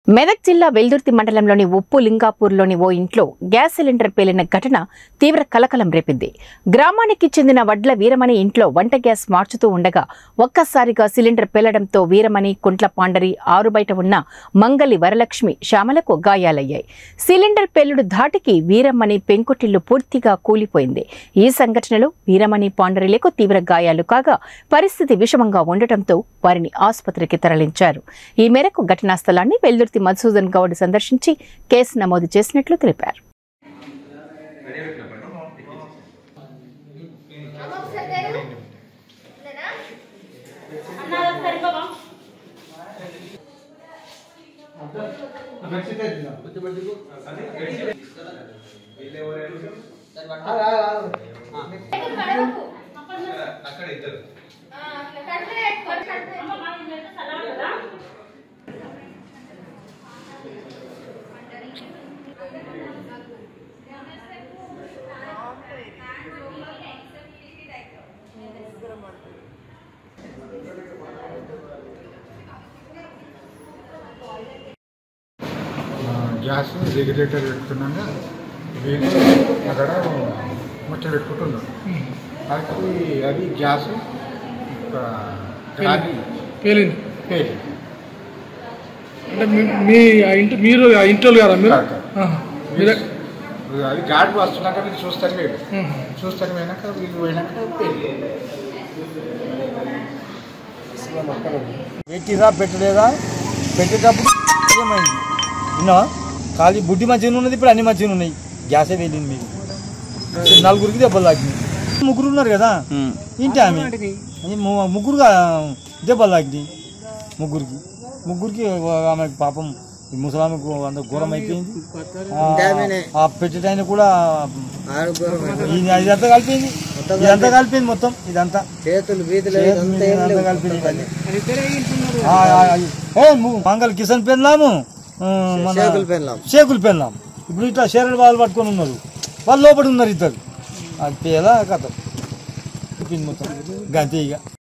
మెదక్ జిల్లా వెల్దుర్తి మండలంలోని ఉప్పు లింగాపూర్లోని ఓ ఇంట్లో గ్యాస్ సిలిండర్ పేలిన ఘటన తీవ్ర కలకలం రేపింది గ్రామానికి చెందిన వడ్ల వీరమణి ఇంట్లో వంట గ్యాస్ మార్చుతూ ఉండగా ఒక్కసారిగా సిలిండర్ పేలడంతో వీరమణి కుంట్ల పాండరి ఆరు బయట ఉన్న మంగలి వరలక్ష్మి శ్యామలకు గాయాలయ్యాయి సిలిండర్ పేలుడు ధాటికి వీరమణి పెంకుటిల్లు పూర్తిగా కూలిపోయింది ఈ సంఘటనలో వీరమణి పాండరిలకు తీవ్ర గాయాలు కాగా పరిస్థితి విషమంగా ఉండటంతో వారిని ఆసుపత్రికి తరలించారు ఈ మేరకు ఘటనా స్థలాన్ని వెల్దుర్తి మధుసూదన్ గౌడ్ సందర్శించి కేసు నమోదు చేసినట్లు తెలిపారు ఆ, గ్యాస్ రెగ్యులేటర్ పెట్టుకున్నాక వీళ్ళు అక్కడ ముచ్చట పెట్టుకుంటున్నాడు అది అది గ్యాస్ ఒక గాలి పేలింది పేలి అంటే మీ- మీ ఆ ఇంటి మీరు ఆ ఇంట్లో కదా మీరు కాదు. ఆహా. మీరే అది గాడి వస్తున్నాక వీళ్ళు చూస్తారు వీళ్ళు ఆహా. చూస్తారు పోయినాక వీళ్ళు పోయినాక పేలి పెట్టిరా పెట్టలేదా పెట్టేటప్పుడు ఏమైంది విన్నావా ఖాళీ బుడ్డి మంచిగా ఉన్నది ఇప్పుడు అన్ని మంచిగా ఉన్నాయి గ్యాసే వెళ్ళింది మీకు నలుగురికి దెబ్బలు తాకినాయి ముగ్గురు ఉన్నారు కదా ఇంటి ఆమె అది ము- ముగ్గురుగా దెబ్బలు తాకినాయి ముగ్గురికి ముగ్గురికి ఆమెకు పాపం ఈ ముసలామెకు అంత ఘోరం అయిపోయింది ఆ- ఆ పెట్టేటైన కూడా ఇది- ఇదంతా కలిపింది ఇదంతా కలిపింది మొత్తం ఇదంతా చేతులు బీతులు చేతులు ఇదంతా మీద ఏం అంతా లేవు. కలిపింది ఇవన్నీ. ఆ, ఆ, ఆ, ఏ ము- మంగళ కిషన్ పెళ్ళాము మన చేతులు పెళ్ళాం. షేకులు పెళ్ళాం ఇప్పుడు ఇట్లా షేరలు వాళ్ళు పట్టుకొని ఉన్నారు వాళ్ళు లోపల ఉన్నారు ఇద్దరు అది పేద కథ చెప్పింది మొత్తం గంతే ఇక